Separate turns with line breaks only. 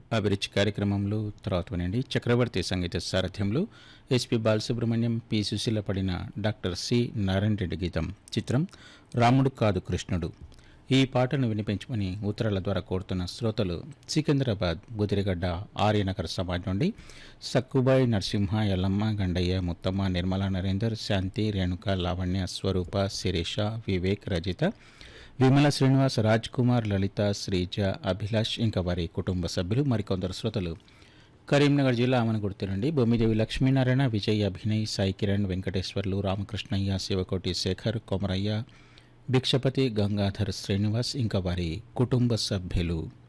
అభిరుచి కార్యక్రమంలో తర్వాత వినండి చక్రవర్తి సంగీత సారథ్యంలో ఎస్పి బాలసుబ్రహ్మణ్యం పి సుశీల పడిన డాక్టర్ సి నారాయణ రెడ్డి గీతం చిత్రం రాముడు కాదు కృష్ణుడు ఈ పాటను వినిపించమని ఉత్తరాల ద్వారా కోరుతున్న శ్రోతలు సికింద్రాబాద్ బుదిరిగడ్డ ఆర్యనగర్ సమాజ్ నుండి సక్కుబాయి నరసింహ ఎల్లమ్మ గండయ్య ముత్తమ్మ నిర్మలా నరేందర్ శాంతి రేణుక లావణ్య స్వరూప శిరీష వివేక్ రజిత విమల శ్రీనివాస్ రాజ్ కుమార్ లలిత శ్రీజ అభిలాష్ ఇంకా వారి కుటుంబ సభ్యులు మరికొందరు శ్రోతలు కరీంనగర్ జిల్లా ఆమనగుర్తి నుండి బొమ్మిదేవి లక్ష్మీనారాయణ విజయ్ అభినయ్ సాయి కిరణ్ వెంకటేశ్వర్లు రామకృష్ణయ్య శివకోటి శేఖర్ కొమరయ్య భిక్షపతి గంగాధర్ శ్రీనివాస్ ఇంకా వారి కుటుంబ సభ్యులు